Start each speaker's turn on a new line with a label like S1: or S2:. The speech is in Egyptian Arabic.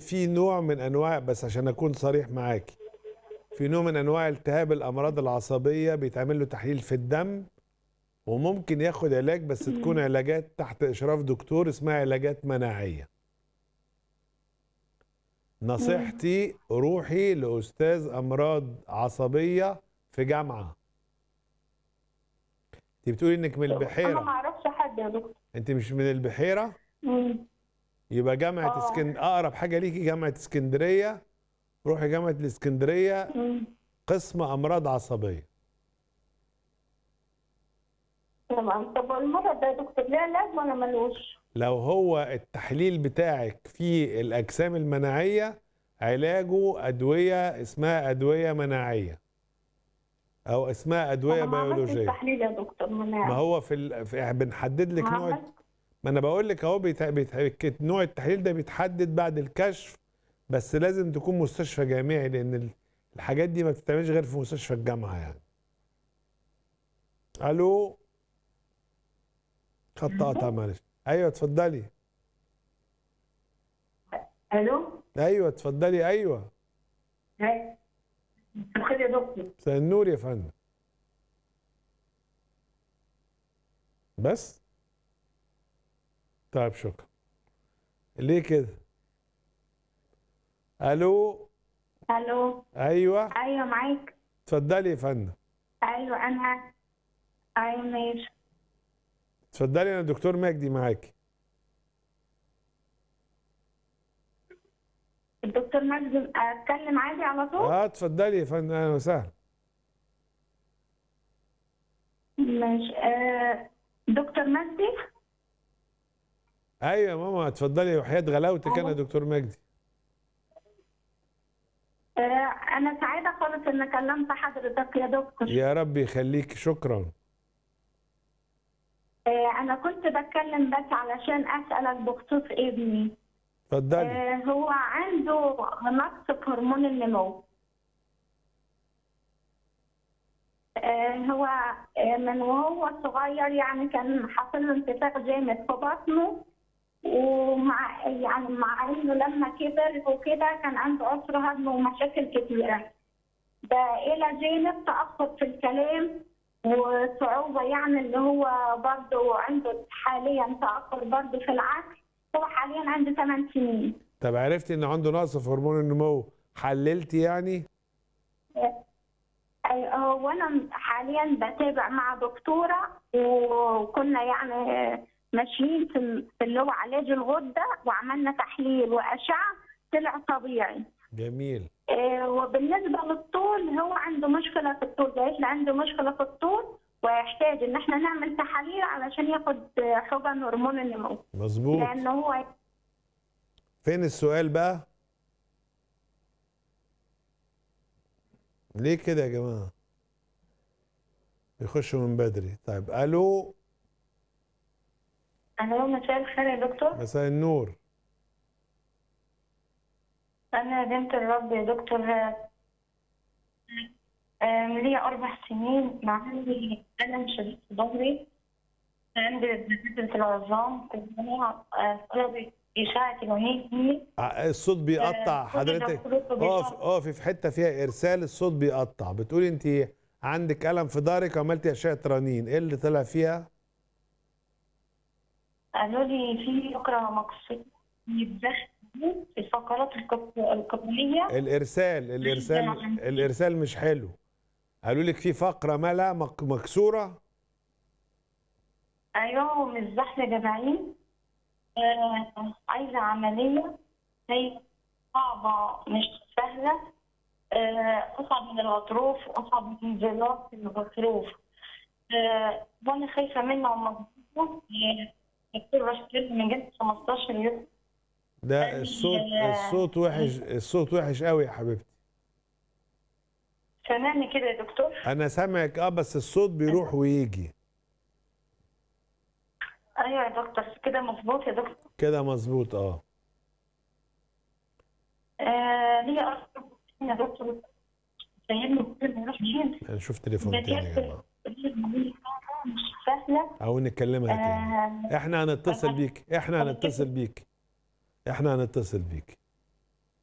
S1: في نوع من انواع بس عشان اكون صريح معاكي في نوع من انواع التهاب الامراض العصبيه بيتعمل له تحليل في الدم وممكن ياخد علاج بس تكون علاجات تحت اشراف دكتور اسمها علاجات مناعيه نصيحتي روحي لاستاذ امراض عصبيه في جامعه انت بتقولي انك من
S2: انا ما
S1: البحيره
S2: اعرفش حد يا دكتور
S1: انت مش من البحيره
S2: مم.
S1: يبقى جامعه
S2: آه.
S1: اسكن اقرب حاجه ليكي جامعه اسكندريه روحي جامعه الاسكندريه
S2: مم.
S1: قسم امراض عصبيه
S2: تمام طب المرض ده يا دكتور ليه علاج ولا ملوش؟
S1: لو هو التحليل بتاعك في الاجسام المناعيه علاجه ادويه اسمها ادويه مناعيه او اسمها ادويه
S2: أنا ما عملتش
S1: بيولوجيه
S2: تحليل يا دكتور مناعي
S1: ما هو في, ال... في بنحدد لك
S2: ما
S1: نوع
S2: عملت-
S1: ما انا بقول لك اهو بيت... بيت... نوع التحليل ده بيتحدد بعد الكشف بس لازم تكون مستشفى جامعي لان ال- الحاجات دي ما بتتعملش غير في مستشفى الجامعه يعني الو خط قطع معلش ايوه اتفضلي
S2: الو
S1: ايوه اتفضلي ايوه
S2: هاي. بخير يا دكتور
S1: مساء النور يا فندم بس طيب شكرا ليه كده الو
S2: الو
S1: ايوه
S2: ايوه معاك
S1: اتفضلي يا فندم
S2: ايوه انا ايوه ماشي
S1: اتفضلي انا دكتور مجدي معاكي
S2: الدكتور مجدي اتكلم عادي على طول؟
S1: اه اتفضلي يا فندم اهلا وسهلا
S2: ماشي آه دكتور مجدي
S1: ايوه يا ماما اتفضلي وحياة غلاوتك انا
S2: أهلا.
S1: دكتور مجدي
S2: آه انا سعيده خالص ان كلمت حضرتك يا دكتور
S1: يا رب يخليك شكرا
S2: آه انا كنت بتكلم بس علشان اسالك بخصوص ابني
S1: اتفضلي
S2: آه هو عنده نقص في هرمون النمو آه هو آه من وهو صغير يعني كان حاصل له انتفاخ جامد في بطنه ومع يعني مع انه لما كبر وكده كان عنده عسر هضم ومشاكل كتيره ده الى جانب تاخر في الكلام وصعوبه يعني اللي هو برضه عنده حاليا تاخر برضه في العقل هو حاليا عنده 8 سنين
S1: طب عرفتي ان عنده نقص في هرمون النمو حللتي يعني
S2: أي- هو انا حاليا بتابع مع دكتوره وكنا يعني ماشيين في ال- في اللي هو علاج الغده وعملنا تحليل واشعه طلع طبيعي
S1: جميل
S2: آه، وبالنسبه للطول هو عنده مشكله في الطول جايش له عنده مشكله في الطول ويحتاج ان احنا نعمل تحاليل علشان ياخد آه، حقن هرمون النمو
S1: مظبوط
S2: لان هو
S1: فين السؤال بقى ليه كده يا جماعه بيخشوا من بدري طيب الو
S2: انا مساء الخير يا دكتور
S1: مساء النور
S2: أنا بنت الرب يا دكتور آم، ليا أربع سنين مع عندي ألم شديد في ظهري عندي دكاترة العظام في الجامعة آه، طلبوا إشاعة الوهيمي
S1: ع- الصوت بيقطع
S2: آه، كل
S1: حضرتك
S2: دكتور بيقطع.
S1: اقف اقفي في حته فيها ارسال الصوت بيقطع بتقولي انت عندك الم في ظهرك وعملتي اشعه رنين ايه اللي طلع فيها
S2: قالوا لي في فقرة مقصودة يتدخل في الفقرات القط- القطنية
S1: الارسال الارسال
S2: عندي.
S1: الارسال مش حلو قالوا لك في فقره ملا مك- مكسوره
S2: أيوة ومش زحلة جبعين آه، عايزة عملية هي صعبة مش سهلة آه، أصعب من الغضروف وأصعب من انزلاق الغضروف آه، وأنا خايفة منه ومضغوط الدكتور رشد من جد 15 يوم
S1: ده الصوت الصوت وحش الصوت وحش قوي يا حبيبتي
S2: سامعني كده يا دكتور
S1: انا سامعك اه بس الصوت بيروح ويجي
S2: أيوة يا دكتور كده مظبوط يا دكتور
S1: كده مظبوط اه
S2: آه، ليا أربع سنين يا دكتور سايبني كل ما يروح جيم
S1: انا شوف تليفون تاني يا جماعه
S2: مش سهلة
S1: او نكلمها تاني
S2: آه،
S1: احنا هنتصل بيك احنا هنتصل بيك احنا هنتصل بيك